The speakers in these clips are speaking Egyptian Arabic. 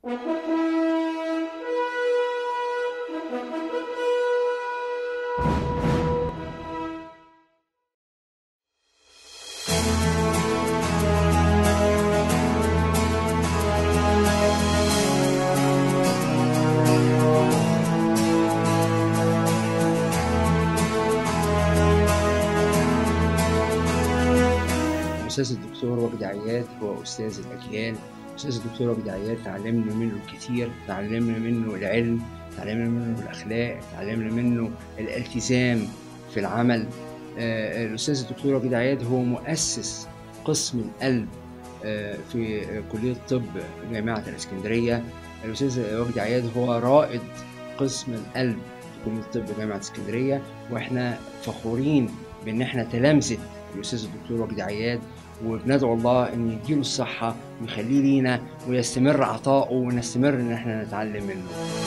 الاستاذ الدكتور وجدي عياد هو استاذ الاجيال الاستاذ الدكتور وجدي عياد تعلمنا منه الكثير تعلمنا منه العلم تعلمنا منه الاخلاق تعلمنا منه الالتزام في العمل آه، الاستاذ الدكتور وجدي عياد هو مؤسس قسم القلب آه، في كليه الطب جامعه الاسكندريه الاستاذ وجدي عياد هو رائد قسم القلب في كليه الطب جامعه اسكندريه واحنا فخورين بان احنا تلامذه الاستاذ الدكتور وجدي عياد وبندعو الله ان يديله الصحه ويخليه لينا ويستمر عطاؤه ونستمر ان احنا نتعلم منه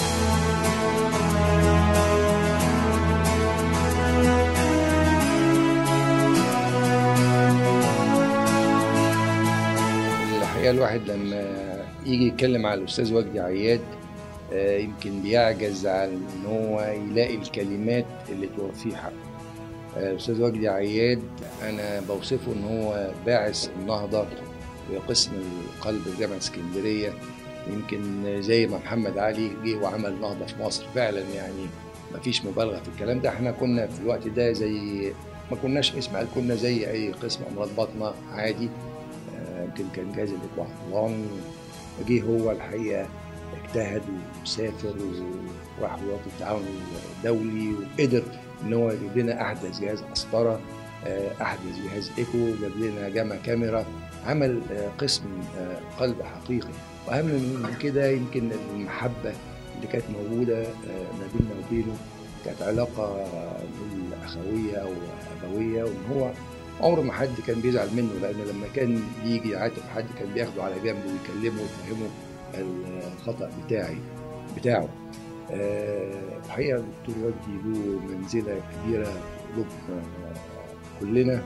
الحقيقه الواحد لما يجي يتكلم على الاستاذ وجدي عياد آه، يمكن بيعجز عن ان هو يلاقي الكلمات اللي توفيه حقه آه، الاستاذ وجدي عياد انا بوصفه ان هو باعث النهضه بقسم القلب في جامعه اسكندريه يمكن زي ما محمد علي جه وعمل نهضه في مصر فعلا يعني مفيش مبالغه في الكلام ده احنا كنا في الوقت ده زي ما كناش اسم قال كنا زي اي قسم امراض بطنه عادي آه، يمكن كان جهاز الاطباء طبعا جه هو الحقيقه اجتهد وسافر وراح وزاره التعاون الدولي وقدر ان هو يجيب لنا احدث جهاز قسطره آه، احدث جهاز ايكو جاب لنا جاما كاميرا عمل آه، قسم آه، قلب حقيقي واهم من كده يمكن المحبه اللي كانت موجوده ما بيننا وبينه كانت علاقه اخويه او ابويه وان هو عمر ما حد كان بيزعل منه لان لما كان يجي يعاتب حد كان بياخده على جنب ويكلمه ويفهمه الخطا بتاعي بتاعه آه، الحقيقه الدكتور وجدي له منزله كبيره في قلوبنا كلنا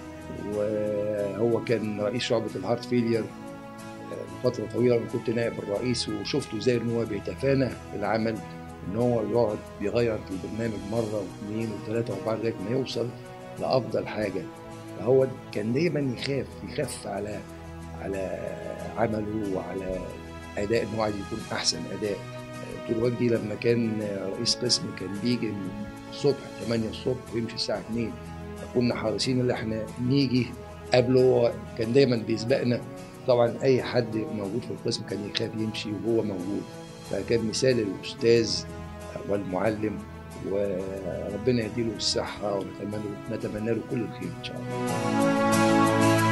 وهو كان رئيس شعبه الهارت فيلير فترة طويلة أنا كنت نائب الرئيس وشفته ازاي إن هو بيتفانى في العمل إن هو يقعد بيغير في البرنامج مرة واثنين وثلاثة وأربعة لغاية ما يوصل لأفضل حاجة فهو كان دايما يخاف يخاف على على عمله وعلى أداء إن هو عايز يكون أحسن أداء دكتور وجدي لما كان رئيس قسم كان بيجي الصبح 8 الصبح ويمشي الساعة 2 فكنا حريصين ان احنا نيجي قبله هو كان دايما بيسبقنا طبعا اي حد موجود في القسم كان يخاف يمشي وهو موجود فكان مثال الاستاذ والمعلم وربنا يديله الصحة ونتمنى نتمنى له كل الخير إن شاء الله.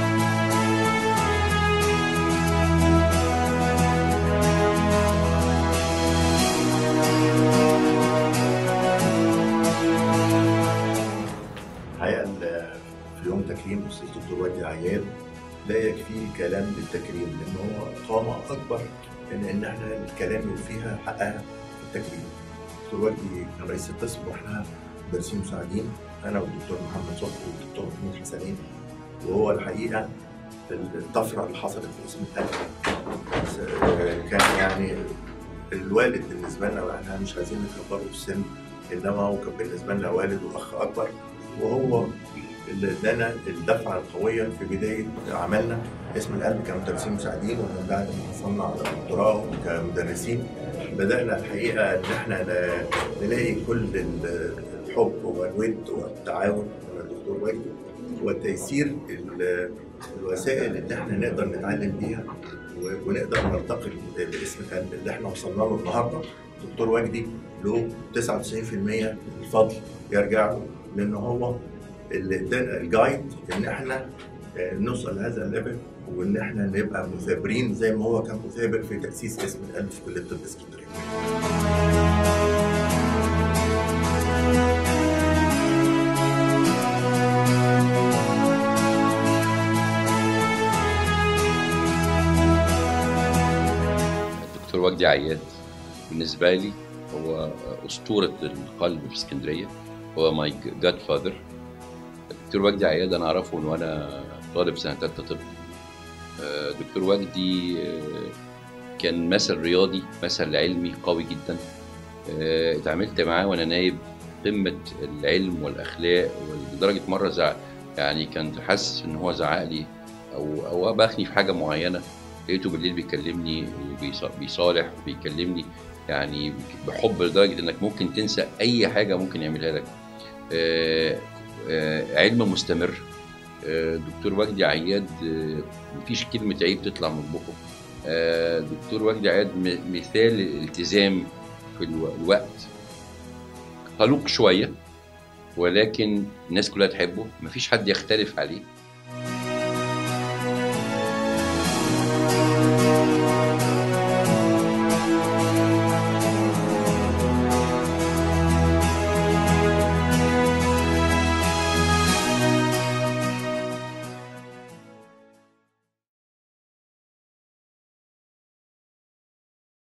الحقيقه ال- في يوم تكريم الاستاذ دكتور وجدي عياد لا يكفي كلام للتكريم لان هو قامه اكبر من ان احنا الكلام اللي فيها حقها في التكريم. دكتور وجدي كان رئيس القسم واحنا مدرسين مساعدين انا والدكتور محمد صبحي والدكتور محمود حسنين وهو الحقيقه الطفره اللي حصلت في اسم القلب كان يعني الوالد بالنسبه لنا واحنا مش عايزين نكبره في السن انما هو كان بالنسبه لنا والد واخ اكبر وهو اللي ادانا الدفعه القويه في بدايه عملنا اسم القلب كمدرسين مساعدين ومن بعد ما حصلنا على الدكتوراه كمدرسين بدانا الحقيقه ان احنا ن- نلاقي كل ال- الحب والود والتعاون من الدكتور وجدي وتيسير ال- الوسائل اللي احنا نقدر نتعلم بيها و- ونقدر نرتقي باسم القلب اللي احنا وصلنا له النهارده دكتور وجدي له 99% الفضل يرجع له لان هو اللي ادانا الجايد ان احنا آه، نوصل لهذا الليفل وان احنا نبقى مثابرين زي ما هو كان مثابر في تاسيس اسم القلب في كليه طب اسكندريه. الدكتور وجدي عياد بالنسبة لي هو أسطورة القلب في اسكندرية هو ماي جاد فاذر دكتور وجدي عياد أنا أعرفه من وأنا طالب سنة تالتة طب آه، دكتور وجدي آه، كان مثل رياضي مثل علمي قوي جدا آه، اتعاملت معاه وانا نايب قمه العلم والاخلاق ولدرجه مره زعق يعني كنت حاسس ان هو زعق لي او او باخني في حاجه معينه لقيته بالليل بيكلمني وبيص- بيصالح وبيكلمني يعني بحب لدرجه انك ممكن تنسى اي حاجه ممكن يعملها لك آه، آه، علم مستمر آه، دكتور وجدي عياد آه، مفيش كلمه عيب تطلع من بقه آه، دكتور وجدي عياد م- مثال الالتزام في الو- الوقت خلوق شويه ولكن الناس كلها تحبه مفيش حد يختلف عليه